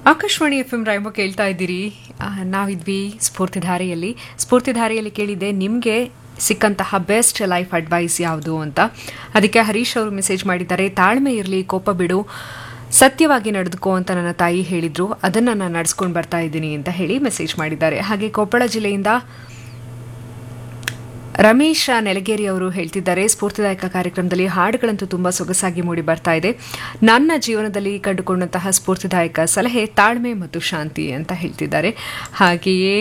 Akashvani F M ರಾಯಂಬ ಕೇಳ್ತಾ ಇದ್ದೀರಿ ಆ, ನಾವಿದ್ವಿ ಸ್ಫೂರ್ತಿಧಾರೆಯಲ್ಲಿ ಸ್ಫೂರ್ತಿಧಾರೆಯಲ್ಲಿ ಕೇಳಿದ್ದೆ ನಿಮಗೆ ಸಿಕ್ಕಂತಹ ಬೆಸ್ಟ್ ಲೈಫ್ ಅಡ್ವೈಸ್ ಯಾವುದು ಅಂತ ಅದಕ್ಕೆ ಹರೀಶ್ ಅವರು ಮೆಸೇಜ್ ಮಾಡಿದ್ದಾರೆ ತಾಳ್ಮೆ ಇರಲಿ ಕೋಪ ಬಿಡು ಸತ್ಯವಾಗಿ ನಡೆದುಕೋ ಅಂತ ನನ್ನ ತಾಯಿ ಹೇಳಿದ್ರು ಅದನ್ನು ನಾನು ನಡೆಸ್ಕೊಂಡು ಬರ್ತಾ ಇದ್ದೀನಿ ಅಂತ ಹೇಳಿ ಮೆಸೇಜ್ ಮಾಡಿದ್ದಾರೆ ಹಾಗೆ ಕೊಪ್ಪಳ ಜಿಲ್ಲೆಯಿಂದ ರಮೇಶ್ ನೆಲಗೇರಿ ಅವರು ಹೇಳ್ತಿದ್ದಾರೆ ಸ್ಫೂರ್ತಿದಾಯಕ ಕಾರ್ಯಕ್ರಮದಲ್ಲಿ ಹಾಡುಗಳಂತೂ ತುಂಬಾ ಸೊಗಸಾಗಿ ಮೂಡಿ ಬರ್ತಾ ಇದೆ ನನ್ನ ಜೀವನದಲ್ಲಿ ಕಂಡುಕೊಂಡಂತಹ ಸ್ಫೂರ್ತಿದಾಯಕ ಸಲಹೆ ತಾಳ್ಮೆ ಮತ್ತು ಶಾಂತಿ ಅಂತ ಹೇಳ್ತಿದ್ದಾರೆ ಹಾಗೆಯೇ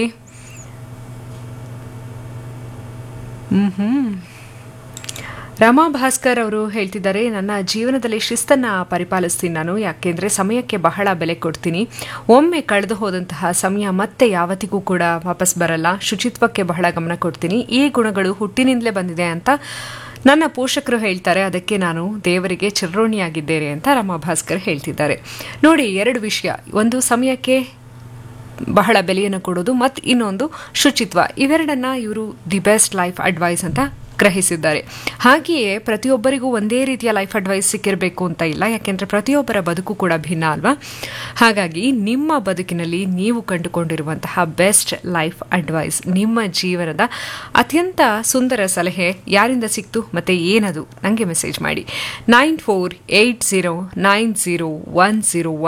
ಹ್ಮ್ ರಮಾ ಭಾಸ್ಕರ್ ಅವರು ಹೇಳ್ತಿದ್ದಾರೆ ನನ್ನ ಜೀವನದಲ್ಲಿ ಶಿಸ್ತನ್ನ ಪರಿಪಾಲಿಸ್ತೀನಿ ನಾನು ಯಾಕೆಂದ್ರೆ ಸಮಯಕ್ಕೆ ಬಹಳ ಬೆಲೆ ಕೊಡ್ತೀನಿ ಒಮ್ಮೆ ಕಳೆದು ಹೋದಂತಹ ಸಮಯ ಮತ್ತೆ ಯಾವತ್ತಿಗೂ ಕೂಡ ವಾಪಸ್ ಬರಲ್ಲ ಶುಚಿತ್ವಕ್ಕೆ ಬಹಳ ಗಮನ ಕೊಡ್ತೀನಿ ಈ ಗುಣಗಳು ಹುಟ್ಟಿನಿಂದಲೇ ಬಂದಿದೆ ಅಂತ ನನ್ನ ಪೋಷಕರು ಹೇಳ್ತಾರೆ ಅದಕ್ಕೆ ನಾನು ದೇವರಿಗೆ ಚಿರೋಣಿಯಾಗಿದ್ದೇನೆ ಅಂತ ರಮಾ ಭಾಸ್ಕರ್ ಹೇಳ್ತಿದ್ದಾರೆ ನೋಡಿ ಎರಡು ವಿಷಯ ಒಂದು ಸಮಯಕ್ಕೆ ಬಹಳ ಬೆಲೆಯನ್ನು ಕೊಡೋದು ಮತ್ತು ಇನ್ನೊಂದು ಶುಚಿತ್ವ ಇವೆರಡನ್ನ ಇವರು ದಿ ಬೆಸ್ಟ್ ಲೈಫ್ ಅಡ್ವೈಸ್ ಅಂತ ಗ್ರಹಿಸಿದ್ದಾರೆ ಹಾಗೆಯೇ ಪ್ರತಿಯೊಬ್ಬರಿಗೂ ಒಂದೇ ರೀತಿಯ ಲೈಫ್ ಅಡ್ವೈಸ್ ಸಿಕ್ಕಿರಬೇಕು ಅಂತ ಇಲ್ಲ ಯಾಕೆಂದರೆ ಪ್ರತಿಯೊಬ್ಬರ ಬದುಕು ಕೂಡ ಭಿನ್ನ ಅಲ್ವಾ ಹಾಗಾಗಿ ನಿಮ್ಮ ಬದುಕಿನಲ್ಲಿ ನೀವು ಕಂಡುಕೊಂಡಿರುವಂತಹ ಬೆಸ್ಟ್ ಲೈಫ್ ಅಡ್ವೈಸ್ ನಿಮ್ಮ ಜೀವನದ ಅತ್ಯಂತ ಸುಂದರ ಸಲಹೆ ಯಾರಿಂದ ಸಿಕ್ತು ಮತ್ತು ಏನದು ನನಗೆ ಮೆಸೇಜ್ ಮಾಡಿ nine four eight zero nine zero one zero